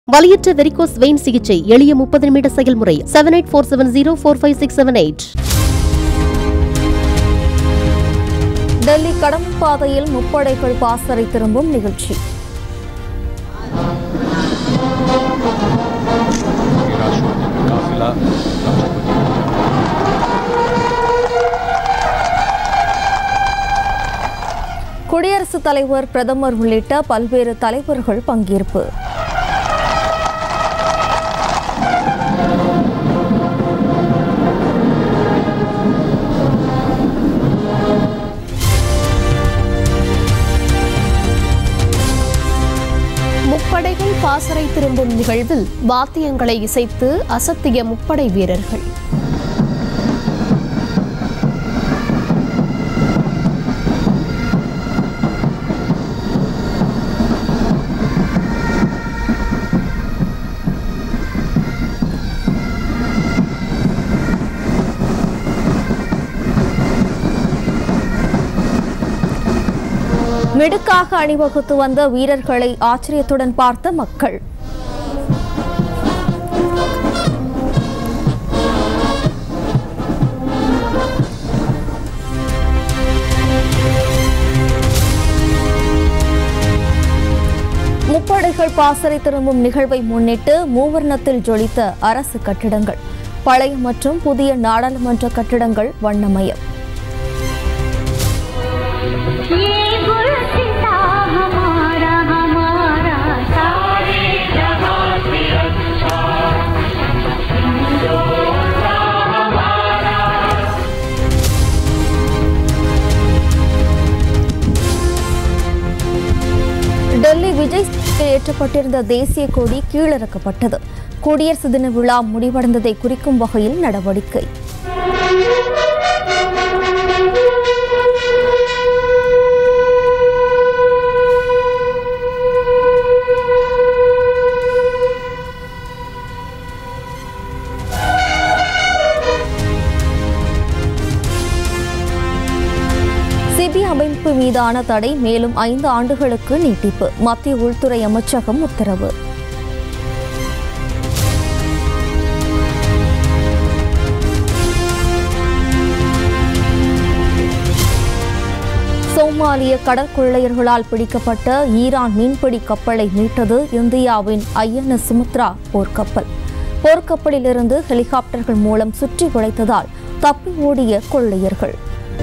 வலியற்ற varicose vein சிகிச்சை எளிய முப்பது நிமிட செயல்முறை seven eight four seven zero four five six seven eight Delhi கடம்பு பாதையில் முப்படைகள் பாசறை திரும்பும் நிகழ்ச்சி राष्ट्रपति का काफिला राष्ट्रपति குடியரசுத் தலைவர் பிரதமர் உள்ளிட்ட பல்வேறு தலைவர்கள் பங்கேற்பு முப்படைகள் பாசறை திரும்பும் நிகழ்வில் வாத்தியங்களை இசைத்து அசத்திய முப்படை வீரர்கள் மிடுக்காக அணிவகுத்து வந்த வீரர்களை ஆச்சரியத்துடன் பார்த்த மக்கள் முப்படைகள் பாசறை திரும்பும் நிகழ்வை முன்னிட்டு மூவர்ணத்தில் ஜொலித்த அரசு கட்டிடங்கள் பழைய மற்றும் புதிய நாடாளுமன்ற கட்டிடங்கள் வண்ணமயம் ये गुलसिता हमारा हमारा सारे जहां से अच्छा டெல்லி விஜய் சேவையில் ஏற்றப்பட்டிருந்த தேசிய கொடி கீழிறக்கப்பட்டது குடியரசு தின விழா முடிவடைந்ததை குறிக்கும் வகையில் நடவடிக்கை சிபி அமைப்பு மீதான தடை மேலும் ஐந்து ஆண்டுகளுக்கு நீட்டிப்பு மத்திய உள்துறை அமைச்சகம் உத்தரவு சோமாலிய கடற்கொள்ளையர்களால் பிடிக்கப்பட்ட ஈரான் மீன்பிடி கப்பலை மீட்டது இந்தியாவின் ஐஎன்எஸ் சுமித்ரா போர்க்கப்பல் போர்க்கப்பலிலிருந்து ஹெலிகாப்டர்கள் மூலம் சுற்றி வளைத்ததால் தப்பி ஓடிய கொள்ளையர்கள்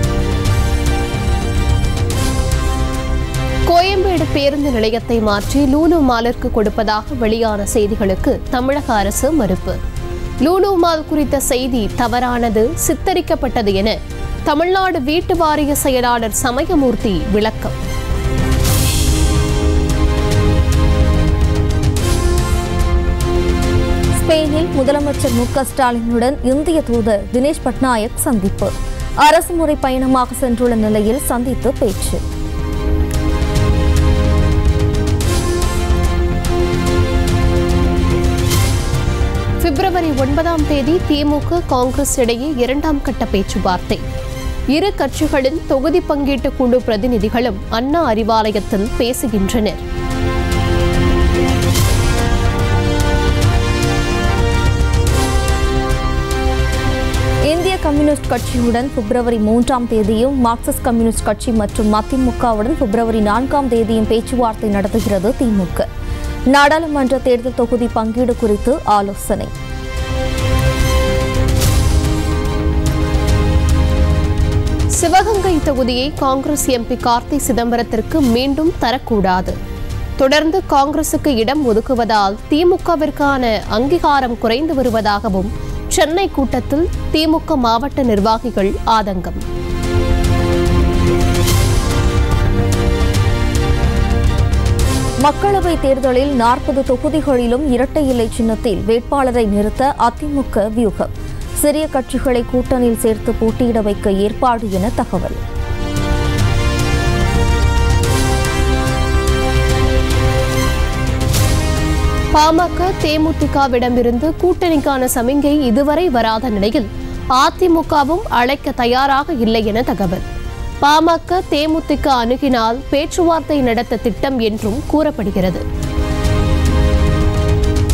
கோயம்பேடு பேருந்து நிலையத்தை மாற்றி லூலு மாலிற்கு கொடுப்பதாக வெளியான செய்திகளுக்கு தமிழக அரசு மறுப்பு லூலு மால் குறித்த செய்தி தவறானது சித்தரிக்கப்பட்டது என தமிழ்நாடு வீட்டு வாரிய செயலாளர் சமயமூர்த்தி விளக்கம் ஸ்பெயினில் முதலமைச்சர் மு க ஸ்டாலினுடன் இந்திய தூதர் தினேஷ் பட்நாயக் சந்திப்பு அரசுமுறை பயணமாக சென்றுள்ள நிலையில் சந்தித்து பேச்சு பிப்ரவரி ஒன்பதாம் தேதி திமுக காங்கிரஸ் இடையே இரண்டாம் கட்ட பேச்சுவார்த்தை இரு கட்சிகளின் தொகுதி பங்கீட்டு குழு பிரதிநிதிகளும் அண்ணா அறிவாலயத்தில் பேசுகின்றனர் இந்திய கம்யூனிஸ்ட் கட்சியுடன் பிப்ரவரி மூன்றாம் தேதியும் மார்க்சிஸ்ட் கம்யூனிஸ்ட் கட்சி மற்றும் மதிமுகவுடன் பிப்ரவரி நான்காம் தேதியும் பேச்சுவார்த்தை நடத்துகிறது திமுக நாடாளுமன்ற தேர்தல் தொகுதி பங்கீடு குறித்து ஆலோசனை சிவகங்கை தொகுதியை காங்கிரஸ் எம்பி கார்த்தி சிதம்பரத்திற்கு மீண்டும் தரக்கூடாது தொடர்ந்து காங்கிரசுக்கு இடம் ஒதுக்குவதால் திமுகவிற்கான அங்கீகாரம் குறைந்து வருவதாகவும் சென்னை கூட்டத்தில் திமுக மாவட்ட நிர்வாகிகள் ஆதங்கம் மக்களவை தேர்தலில் நாற்பது தொகுதிகளிலும் இரட்டை இலை சின்னத்தில் வேட்பாளரை நிறுத்த அதிமுக வியூகம் சிறிய கட்சிகளை கூட்டணியில் சேர்த்து போட்டியிட வைக்க ஏற்பாடு என தகவல் பாமக தேமுதிகவிடமிருந்து கூட்டணிக்கான சமிங்கை இதுவரை வராத நிலையில் அதிமுகவும் அழைக்க தயாராக இல்லை என தகவல் பாமக தேமுதிக அணுகினால் பேச்சுவார்த்தை நடத்த திட்டம் என்றும் கூறப்படுகிறது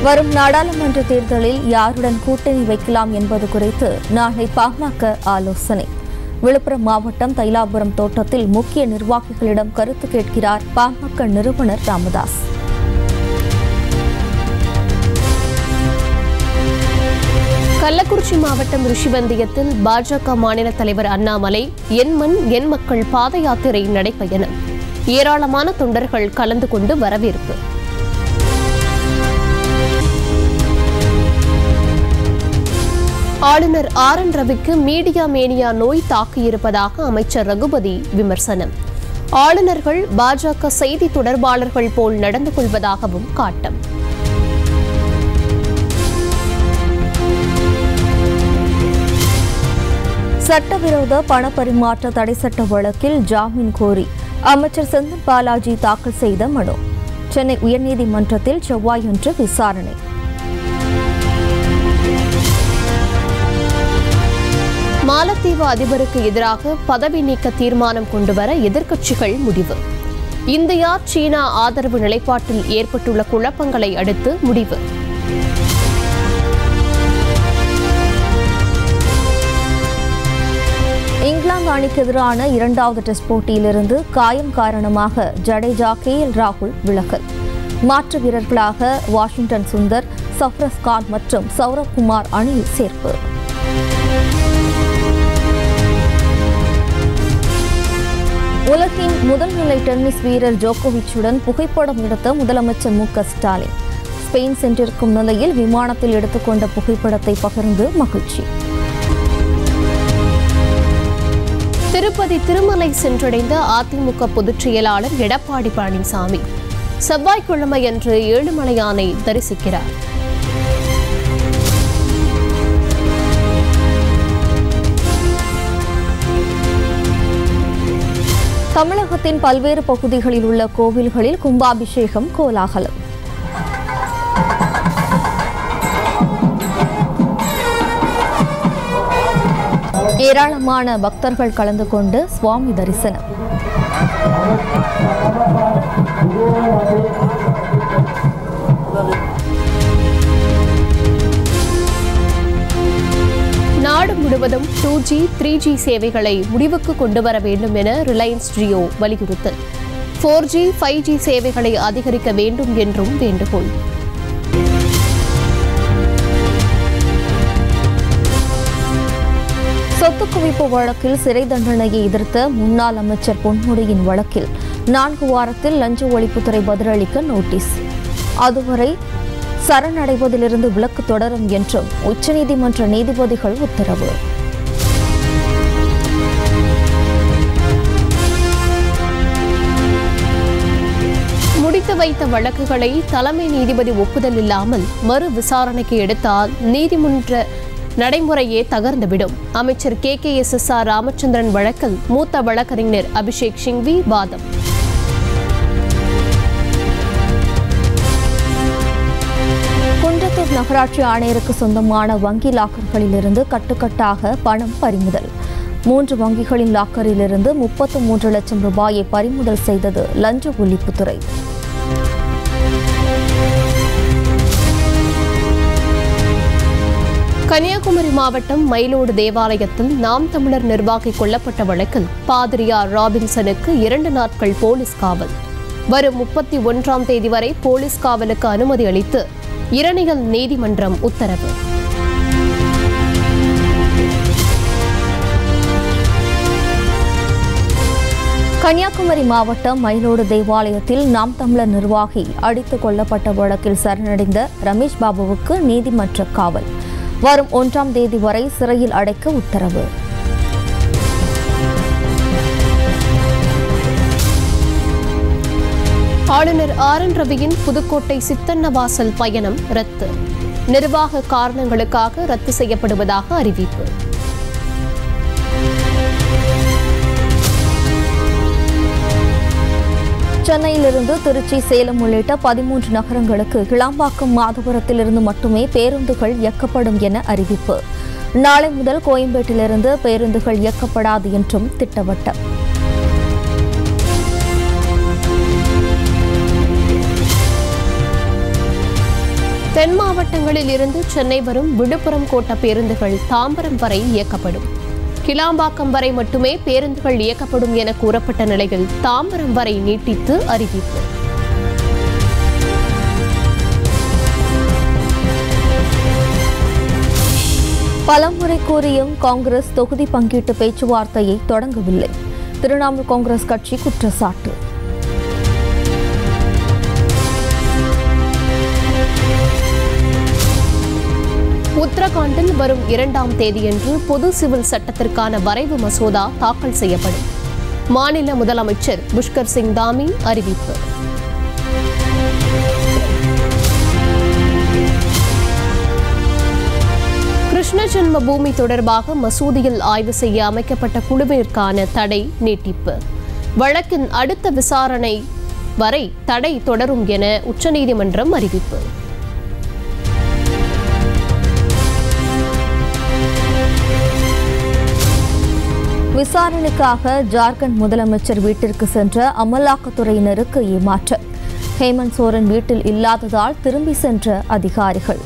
வரும் நாடாளுமன்ற தேர்தலில் யாருடன் கூட்டணி வைக்கலாம் என்பது குறித்து நாளை பாமக ஆலோசனை விழுப்புரம் மாவட்டம் தைலாபுரம் தோட்டத்தில் முக்கிய நிர்வாகிகளிடம் கருத்து கேட்கிறார் பாமக நிறுவனர் ராமதாஸ் கள்ளக்குறிச்சி மாவட்டம் ரிஷிவந்தியத்தில் பாஜக மாநில தலைவர் அண்ணாமலை என் மண் என் மக்கள் பாத யாத்திரை நடைபயணம் ஏராளமான தொண்டர்கள் கலந்து கொண்டு வரவேற்பு ஆளுநர் ஆர் என் ரவிக்கு மீடியா மேனியா நோய் தாக்கியிருப்பதாக அமைச்சர் ரகுபதி விமர்சனம் ஆளுநர்கள் பாஜக செய்தி தொடர்பாளர்கள் போல் நடந்து கொள்வதாகவும் காட்டம் சட்டவிரோத பணப்பரிமாற்ற தடை சட்ட வழக்கில் ஜாமீன் கோரி அமைச்சர் செந்தில் பாலாஜி தாக்கல் செய்த மனு சென்னை உயர்நீதிமன்றத்தில் செவ்வாயன்று விசாரணை மாலத்தீவு அதிபருக்கு எதிராக பதவி நீக்க தீர்மானம் கொண்டுவர எதிர்க்கட்சிகள் முடிவு இந்தியா சீனா ஆதரவு நிலைப்பாட்டில் ஏற்பட்டுள்ள குழப்பங்களை அடுத்து முடிவு இங்கிலாந்து அணிக்கு எதிரான இரண்டாவது டெஸ்ட் போட்டியிலிருந்து காயம் காரணமாக ஜடேஜா கே எல் ராகுல் விலகல் மாற்று வீரர்களாக வாஷிங்டன் சுந்தர் சஃப்ரஸ் கான் மற்றும் சௌரவ் குமார் அணியில் சேர்ப்பு உலகின் முதல் நிலை டென்னிஸ் வீரர் ஜோகோவிச்சுடன் புகைப்படம் எடுத்த முதலமைச்சர் மு க ஸ்டாலின் ஸ்பெயின் சென்றிருக்கும் நிலையில் விமானத்தில் எடுத்துக்கொண்ட புகைப்படத்தை பகிர்ந்து மகிழ்ச்சி திருப்பதி திருமலை சென்றடைந்த அதிமுக பொதுச் செயலாளர் எடப்பாடி பழனிசாமி செவ்வாய்க்கிழமையன்று ஏழுமலையானை தரிசிக்கிறார் தமிழகத்தின் பல்வேறு பகுதிகளில் உள்ள கோவில்களில் கும்பாபிஷேகம் கோலாகலம் ஏராளமான பக்தர்கள் கலந்து கொண்டு சுவாமி தரிசனம் நாடு முழுவதும் டூ ஜி த்ரீ ஜி சேவைகளை முடிவுக்கு கொண்டு வர வேண்டும் என ரிலையன்ஸ் ஜியோ வலியுறுத்தல் ஃபோர் ஜி ஃபைவ் ஜி சேவைகளை அதிகரிக்க வேண்டும் என்றும் வேண்டுகோள் சொத்து குவிப்பு வழக்கில் சிறை தண்டனையை எதிர்த்த முன்னாள் அமைச்சர் பொன்முடியின் வழக்கில் நான்கு வாரத்தில் லஞ்ச ஒழிப்புத்துறை பதிலளிக்க நோட்டீஸ் அதுவரை சரணடைவதிலிருந்து விலக்கு தொடரும் என்றும் உச்சநீதிமன்ற நீதிபதிகள் உத்தரவு முடித்து வைத்த வழக்குகளை தலைமை நீதிபதி ஒப்புதல் இல்லாமல் மறு விசாரணைக்கு எடுத்தால் நீதிமன்ற நடைமுறையே தகர்ந்துவிடும் அமைச்சர் K K S S R Ramachandran வழக்கில் மூத்த வழக்கறிஞர் அபிஷேக் சிங்வி வாதம் குன்றத்தூர் நகராட்சி ஆணையருக்கு சொந்தமான வங்கி லாக்கர்களிலிருந்து கட்டுக்கட்டாக பணம் பறிமுதல் மூன்று வங்கிகளின் லாக்கரிலிருந்து முப்பத்து மூன்று லட்சம் ரூபாயை பறிமுதல் செய்தது லஞ்ச ஒழிப்புத்துறை கன்னியாகுமரி மாவட்டம் மயிலோடு தேவாலயத்தில் நாம் தமிழர் நிர்வாகி கொல்லப்பட்ட வழக்கில் பாதிரியார் ராபின்சனுக்கு இரண்டு நாட்கள் போலீஸ் காவல் வரும் முப்பத்தி ஒன்றாம் தேதி வரை போலீஸ் காவலுக்கு அனுமதி அளித்து இரணியல் நீதிமன்றம் உத்தரவு கன்னியாகுமரி மாவட்டம் மயிலோடு தேவாலயத்தில் நாம் தமிழர் நிர்வாகி அடித்துக் கொல்லப்பட்ட வழக்கில் சரணடைந்த ரமேஷ் பாபுவுக்கு நீதிமன்ற காவல் வரும் ஒன்றாம் தேதி வரை சிறையில் அடைக்க உத்தரவு ஆளுநர் ஆர் என் ரவியின் புதுக்கோட்டை சித்தன்னவாசல் பயணம் ரத்து நிர்வாக காரணங்களுக்காக ரத்து செய்யப்படுவதாக அறிவிப்பு சென்னையிலிருந்து திருச்சி சேலம் உள்ளிட்ட பதிமூன்று நகரங்களுக்கு கிளாம்பாக்கம் மாதவரத்திலிருந்து மட்டுமே பேருந்துகள் இயக்கப்படும் என அறிவிப்பு நாளை முதல் கோயம்பேட்டிலிருந்து பேருந்துகள் இயக்கப்படாது என்றும் திட்டவட்டம் தென் மாவட்டங்களில் இருந்து சென்னை வரும் விழுப்புரம் கோட்ட பேருந்துகள் தாம்பரம் வரை இயக்கப்படும் கிளாம்பாக்கம் வரை மட்டுமே பேருந்துகள் இயக்கப்படும் என கூறப்பட்ட நிலையில் தாம்பரம் வரை நீட்டித்து அறிவிப்பு பலமுறை கூறியும் காங்கிரஸ் தொகுதி பங்கீட்டு பேச்சுவார்த்தையை தொடங்கவில்லை திரிணாமுல் காங்கிரஸ் கட்சி குற்றச்சாட்டு உத்தரகாண்டில் வரும் இரண்டாம் தேதியன்று பொது சிவில் சட்டத்திற்கான வரைவு மசோதா தாக்கல் செய்யப்படும் மாநில முதலமைச்சர் புஷ்கர் சிங் தாமி அறிவிப்பு கிருஷ்ண ஜென்ம பூமி தொடர்பாக மசூதியில் ஆய்வு செய்ய அமைக்கப்பட்ட குழுவிற்கான தடை நீட்டிப்பு வழக்கின் அடுத்த விசாரணை வரை தடை தொடரும் என உச்சநீதிமன்றம் அறிவிப்பு விசாரணைக்காக ஜார்க்கண்ட் முதலமைச்சர் வீட்டிற்கு சென்ற அமலாக்கத்துறையினருக்கு ஏமாற்றம் ஹேமந்த் சோரன் வீட்டில் இல்லாததால் திரும்பி சென்ற அதிகாரிகள்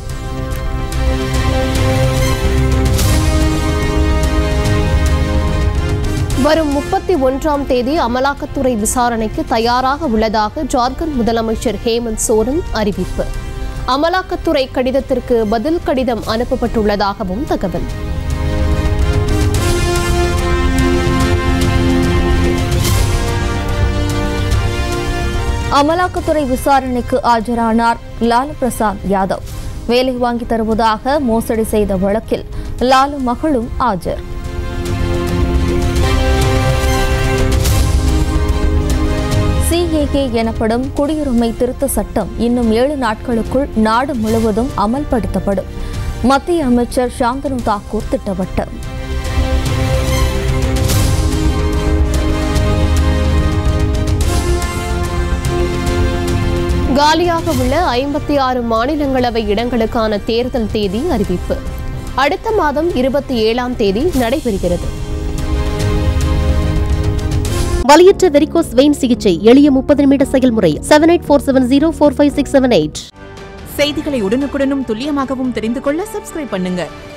வரும் முப்பத்தி ஒன்றாம் தேதி அமலாக்கத்துறை விசாரணைக்கு தயாராக உள்ளதாக ஜார்க்கண்ட் முதலமைச்சர் ஹேமந்த் சோரன் அறிவிப்பு அமலாக்கத்துறை கடிதத்திற்கு பதில் கடிதம் அனுப்பப்பட்டுள்ளதாகவும் தகவல் அமலாக்கத்துறை விசாரணைக்கு ஆஜரானார் லாலு பிரசாத் யாதவ் வேலை வாங்கி தருவதாக மோசடி செய்த வழக்கில் லாலு மகளும் ஆஜர் சிஏஏ எனப்படும் குடியுரிமை திருத்த சட்டம் இன்னும் ஏழு நாட்களுக்குள் நாடு முழுவதும் அமல்படுத்தப்படும் மத்திய அமைச்சர் சாந்தனு தாக்கூர் திட்டவட்டம் காலியாக உள்ள ஐம்பத்தி ஆறு மாநிலங்களவை இடங்களுக்கான தேர்தல் தேதி அறிவிப்பு அடுத்த மாதம் இருபத்தி ஏழாம் தேதி நடைபெறுகிறது வலியற்ற வெரிகோஸ் வெயின் சிகிச்சை எளிய முப்பது நிமிட செயல்முறை seven eight four seven zero four five six seven eight செய்திகளை உடனுக்குடனும் துல்லியமாகவும் தெரிந்து கொள்ள சப்ஸ்கிரைப் பண்ணுங்க